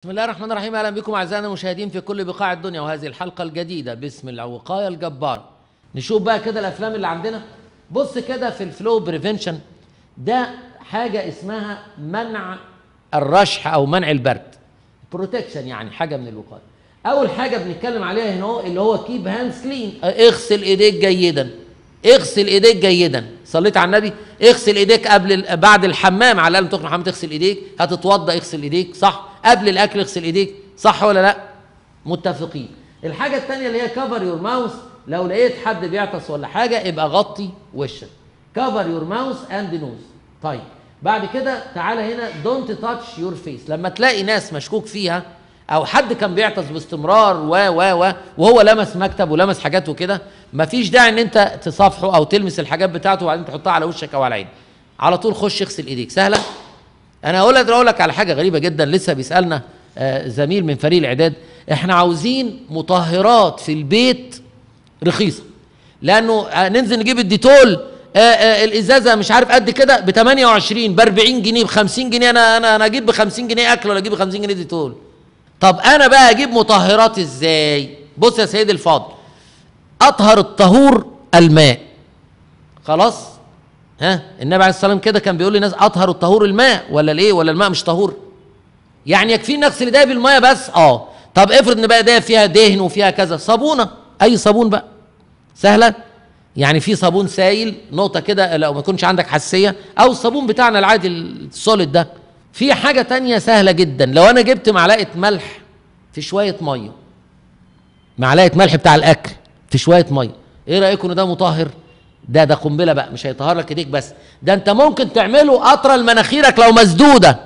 بسم الله الرحمن الرحيم اهلا بكم اعزائنا المشاهدين في كل بقاع الدنيا وهذه الحلقه الجديده باسم الوقايه الجبار نشوف بقى كده الافلام اللي عندنا بص كده في الفلو بريفنشن ده حاجه اسمها منع الرشح او منع البرد بروتكشن يعني حاجه من الوقايه اول حاجه بنتكلم عليها هنا هو اللي هو كيب هاندز كلين اغسل ايديك جيدا اغسل ايديك جيدا صليت على النبي اغسل ايديك قبل ال- بعد الحمام على الاقل تخرج الحمام تغسل ايديك هتتوضا اغسل ايديك صح قبل الاكل اغسل ايديك صح ولا لا متفقين الحاجه الثانيه اللي هي كفر يور ماوس لو لقيت حد بيعطس ولا حاجه ابقى غطي وشك كفر يور ماوس اند نوز طيب بعد كده تعالى هنا دونت تاتش يور فيس لما تلاقي ناس مشكوك فيها او حد كان بيعطس باستمرار و و و وهو لمس مكتب ولمس حاجات وكده مفيش داعي ان انت تصافحه او تلمس الحاجات بتاعته وبعدين تحطها على وشك او على عينك على طول خش اغسل ايديك سهله انا اقول لك اقول لك على حاجه غريبه جدا لسه بيسالنا آه، زميل من فريق الاعداد احنا عاوزين مطهرات في البيت رخيصه لانه آه، ننزل نجيب الديتول آه، آه، الازازه مش عارف قد كده ب 28 ب 40 جنيه ب 50 جنيه انا انا انا اجيب ب 50 جنيه اكل ولا اجيب ب 50 جنيه ديتول طب انا بقى اجيب مطهرات ازاي بص يا سيدي الفاضل اطهر الطهور الماء خلاص ها النبي عليه الصلاه والسلام كده كان بيقول للناس اطهر الطهور الماء ولا الايه ولا الماء مش طهور يعني يكفي نغسل ايديا بالميه بس اه طب افرض ان بقى ايديا فيها دهن وفيها كذا صابونه اي صابون بقى سهله يعني في صابون سايل نقطه كده لو ما يكونش عندك حساسيه او الصابون بتاعنا العادي السوليد ده في حاجه تانية سهله جدا لو انا جبت معلقه ملح في شويه ميه معلقه ملح بتاع الاكل في شويه ميه ايه رايكم ان ده مطهر ده ده قنبله بقى مش هيطهر لك ايديك بس ده انت ممكن تعمله قطره لمناخيرك لو مسدوده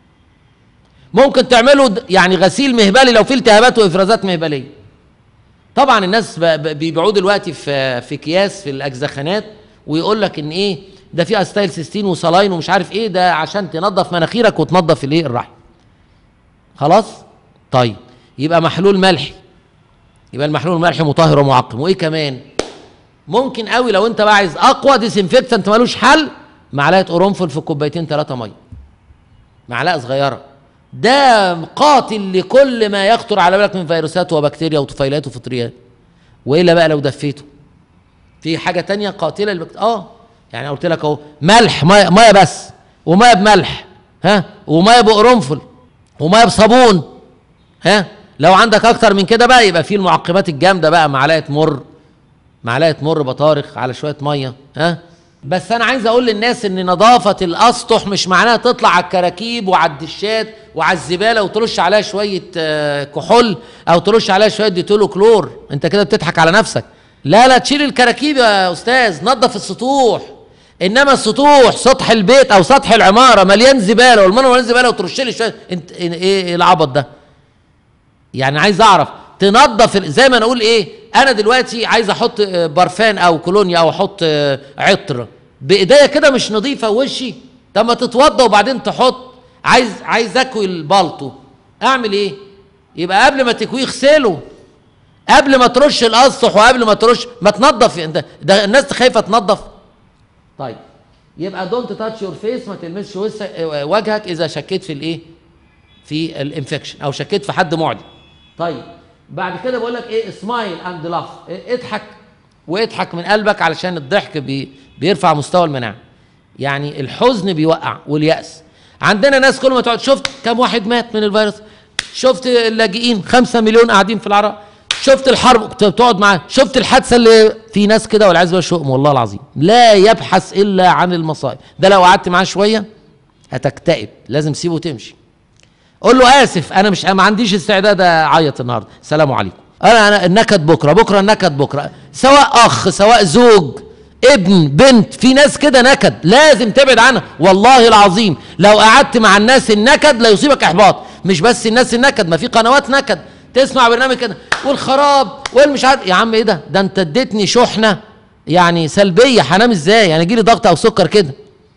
ممكن تعمله د- يعني غسيل مهبلي لو في التهابات وافرازات مهبليه طبعا الناس ب- ب- بيبيعوه دلوقتي في في اكياس في الاجزخانات ويقول لك ان ايه ده في استايل سيستين وصلاين ومش عارف ايه ده عشان تنظف مناخيرك وتنظف الايه الرحم خلاص طيب يبقى محلول ملحي يبقى المحلول الملحي مطهر ومعقم وايه كمان ممكن قوي لو انت بقى عايز اقوى ديسنفكتنت ملوش حل معلقه قرنفل في كوبايتين ثلاثه ميه معلقه صغيره ده قاتل لكل ما يخطر على بالك من فيروسات وبكتيريا وطفيلات وفطريات والا بقى لو دفيته في حاجه تانية قاتله للبكتيريا اه يعني قلت لك اهو ملح ميه ميه بس وميه بملح ها وميه بقرنفل وميه بصابون ها لو عندك اكتر من كده بقى يبقى في المعقمات الجامده بقى معلقه مر معلقه مر بطارخ على شويه ميه ها بس انا عايز اقول للناس ان نظافه الاسطح مش معناها تطلع على الكراكيب وعلى الدشات وعلى الزباله وترش عليها شويه آه، كحول او ترش عليها شويه ديتول وكلور انت كده بتضحك على نفسك لا لا تشيل الكراكيب يا استاذ نظف السطوح انما السطوح سطح البيت او سطح العماره مليان زباله والمنور مليان زباله وترش لي شويه انت ايه إيه العبط ده يعني عايز اعرف تنظف ال- زي ما نقول ايه انا دلوقتي عايز احط آه، برفان او كولونيا او احط آه، عطر بايديا كده مش نظيفه وشي طب ما تتوضى وبعدين تحط عايز عايز اكوي البلطو اعمل ايه يبقى قبل ما تكويه اغسله قبل ما ترش الاسطح وقبل ما ترش ما تنظف انت ده الناس خايفه تنظف طيب يبقى دونت تاتش يور فيس ما تلمسش وس- آه، وجهك اذا شكيت في الايه في الانفكشن او شكيت في حد معدي طيب بعد كده بقول لك ايه سمايل اند لاف اضحك واضحك من قلبك علشان الضحك بي بيرفع مستوى المناعه يعني الحزن بيوقع واليأس عندنا ناس كل ما تقعد شفت كم واحد مات من الفيروس شفت اللاجئين خمسة مليون قاعدين في العراق شفت الحرب كنت بتقعد معاه شفت الحادثه اللي في ناس كده والعياذ بالله شؤم والله العظيم لا يبحث الا عن المصائب ده لو قعدت معاه شويه هتكتئب لازم تسيبه وتمشي قول له اسف انا مش ما عنديش استعداد اعيط النهارده السلام عليكم انا انا النكد بكره بكره النكد بكره سواء اخ سواء زوج ابن بنت في ناس كده نكد لازم تبعد عنها والله العظيم لو قعدت مع الناس النكد لا يصيبك احباط مش بس الناس النكد ما في قنوات نكد تسمع برنامج كده والخراب والمش عارف يا عم ايه ده ده انت اديتني شحنه يعني سلبيه هنام ازاي يعني يجيلي ضغط او سكر كده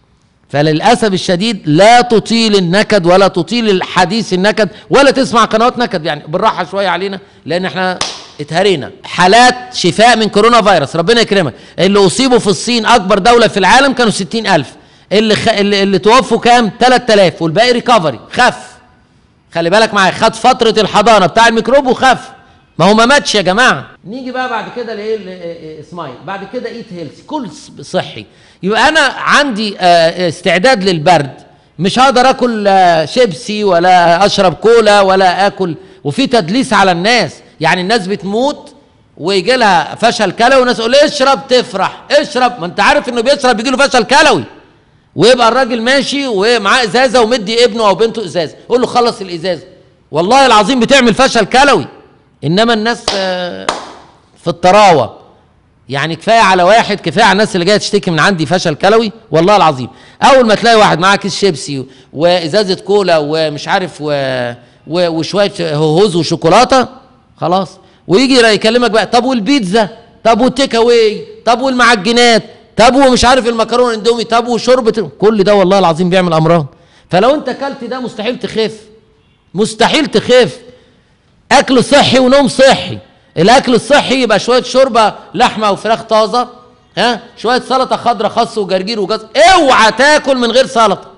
فللاسف الشديد لا تطيل النكد ولا تطيل الحديث النكد ولا تسمع قنوات نكد يعني بالراحه شويه علينا لان احنا اتهرينا حالات شفاء من كورونا فيروس ربنا يكرمك اللي اصيبوا في الصين اكبر دوله في العالم كانوا ستين الف اللي, خ... اللي اللي توفوا كام 3000 والباقي ريكفري خف خلي بالك معايا خد فتره الحضانه بتاع الميكروب وخف ما هو ما ماتش يا جماعه نيجي بقى بعد كده لايه ل- سمايل بعد كده ايت هيلثي كل ص- صحي يبقى انا عندي آه، استعداد للبرد مش هقدر اكل آه، شيبسي ولا اشرب كولا ولا اكل وفي تدليس على الناس يعني الناس بتموت ويجي لها فشل كلوي وناس تقول اشرب تفرح اشرب ما انت عارف انه بيشرب بيجي له فشل كلوي ويبقى الراجل ماشي ومعاه ازازه ومدي ابنه او بنته ازازه يقول له خلص الازازه والله العظيم بتعمل فشل كلوي انما الناس آه، في الطراوه يعني كفايه على واحد كفايه على الناس اللي جايه تشتكي من عندي فشل كلوي والله العظيم اول ما تلاقي واحد معاه كيس شيبسي وازازه كولا ومش عارف و... و... وشويه هوز وشوكولاته خلاص ويجي يكلمك بقى طب والبيتزا طب والتيك اواي طب والمعجنات طب ومش عارف المكرونه اندومي طب وشوربه كل ده والله العظيم بيعمل امراض فلو انت اكلت ده مستحيل تخف مستحيل تخف اكل صحي ونوم صحي الاكل الصحي يبقى شويه شوربه لحمه او فراخ طازه ها شويه سلطه خضراء خس وجرجير وجزر اوعى تاكل من غير سلطه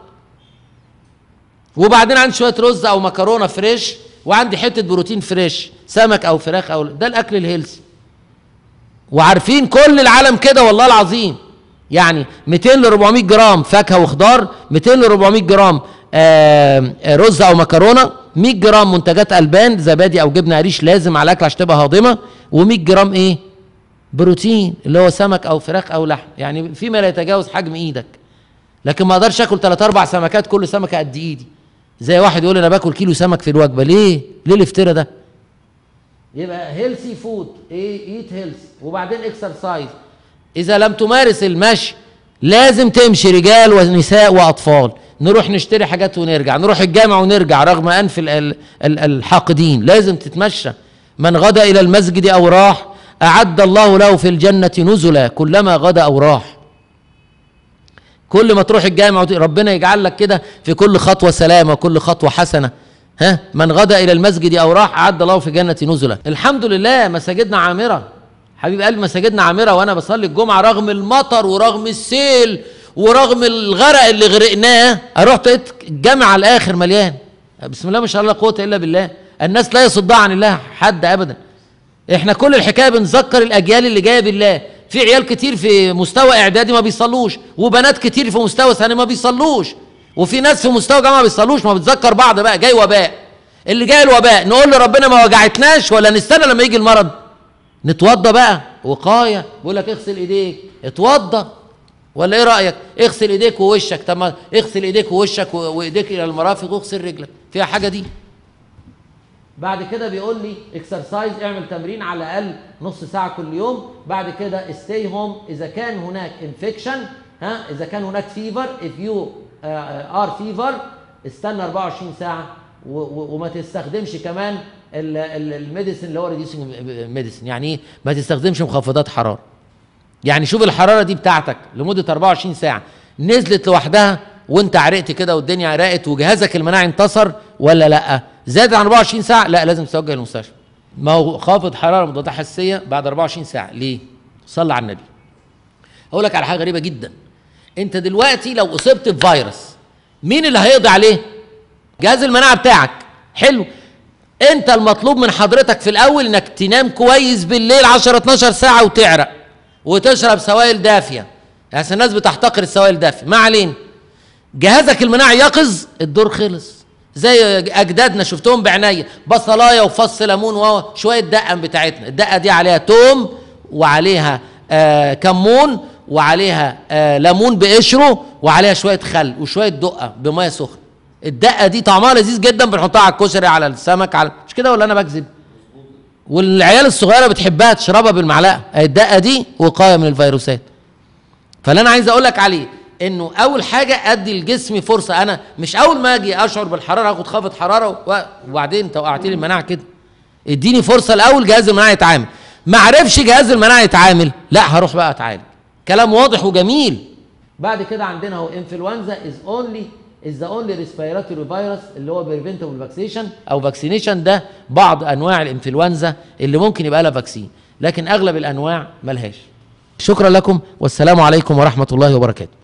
وبعدين عندي شويه رز او مكرونه فريش وعندي حته بروتين فريش سمك او فراخ او ده الاكل الهيلثي وعارفين كل العالم كده والله العظيم يعني 200 ل 400 جرام فاكهه وخضار 200 ل 400 جرام آه، آه، رز او مكرونه 100 جرام منتجات البان زبادي او جبنه قريش لازم على الاكل عشان تبقى هاضمه و100 جرام ايه بروتين اللي هو سمك او فراخ او لحم يعني فيما لا يتجاوز حجم ايدك لكن ما اقدرش اكل ثلاث اربع سمكات كل سمكه قد ايدي زي واحد يقول انا باكل كيلو سمك في الوجبه ليه ليه الافتراء ده يبقى هيلثي فود ايه ايت هيلث وبعدين اكسرسايز اذا لم تمارس المشي لازم تمشي رجال ونساء واطفال نروح نشتري حاجات ونرجع نروح الجامع ونرجع رغم انف ال- ال- ال- الحاقدين لازم تتمشى من غدا الى المسجد او راح اعد الله له في الجنه نزلا كلما غدا او راح كل ما تروح الجامع وت- ربنا يجعل لك كده في كل خطوه سلامه وكل خطوه حسنه ها من غدا الى المسجد او راح اعد الله في جنه نزلا الحمد لله مساجدنا عامره حبيب قلبي مساجدنا عامره وانا بصلي الجمعه رغم المطر ورغم السيل ورغم الغرق اللي غرقناه اروح لقيت الجامع على الاخر مليان بسم الله ما شاء الله لا قوه الا بالله الناس لا يصدها عن الله حد ابدا احنا كل الحكايه بنذكر الاجيال اللي جايه بالله في عيال كتير في مستوى اعدادي ما بيصلوش وبنات كتير في مستوى ثانوي ما بيصلوش وفي ناس في مستوى جامعه ما بيصلوش ما بتذكر بعض بقى جاي وباء اللي جاي الوباء نقول لربنا ما وجعتناش ولا نستنى لما يجي المرض نتوضى بقى وقايه بيقول لك اغسل ايديك اتوضى ولا ايه رايك اغسل ايديك ووشك طب ما اغسل ايديك ووشك و- وايديك الى المرافق واغسل رجلك فيها حاجه دي بعد كده بيقول لي اكسرسايز اعمل تمرين على الاقل نص ساعه كل يوم بعد كده stay هوم اذا كان هناك انفكشن ها اذا كان هناك فيفر if you ار فيفر استنى 24 ساعه و- و- وما تستخدمش كمان الميديسن اللي هو ريديوسنج ميديسن يعني ايه ما تستخدمش مخفضات حراره يعني شوف الحراره دي بتاعتك لمده 24 ساعه نزلت لوحدها وانت عرقت كده والدنيا عرقت وجهازك المناعي انتصر ولا لا زادت عن 24 ساعه لا لازم تتوجه للمستشفى ما هو خافض حراره مضادات حساسيه بعد 24 ساعه ليه صلى على النبي اقول لك على حاجه غريبه جدا انت دلوقتي لو اصبت بفيروس مين اللي هيقضي عليه جهاز المناعه بتاعك حلو انت المطلوب من حضرتك في الاول انك تنام كويس بالليل 10 12 ساعه وتعرق وتشرب سوائل دافيه عشان الناس بتحتقر السوائل الدافيه ما علينا جهازك المناعي يقظ الدور خلص زي اجدادنا شفتهم بعناية بصلايه وفص ليمون وشويه دقه بتاعتنا الدقه دي عليها توم وعليها آه كمون وعليها آه ليمون بقشره وعليها شويه خل وشويه دقه بميه سخنه الدقه دي طعمها لذيذ جدا بنحطها على الكشري على السمك على مش كده ولا انا بكذب والعيال الصغيره بتحبها تشربها بالمعلقه الدقه دي وقايه من الفيروسات فاللي انا عايز اقول لك عليه انه اول حاجه ادي لجسمي فرصه انا مش اول ما اجي اشعر بالحراره اخد خافض حراره و- وبعدين انت وقعت لي المناعه كده اديني فرصه الاول جهاز المناعه يتعامل ما عرفش جهاز المناعه يتعامل لا هروح بقى اتعالج كلام واضح وجميل بعد كده عندنا هو انفلونزا از اونلي از ذا اونلي ريسبيراتوري فيروس اللي هو بريفنتبل فاكسيشن او فاكسينيشن ده بعض انواع الانفلونزا اللي ممكن يبقى لها فاكسين لكن اغلب الانواع ملهاش شكرا لكم والسلام عليكم ورحمه الله وبركاته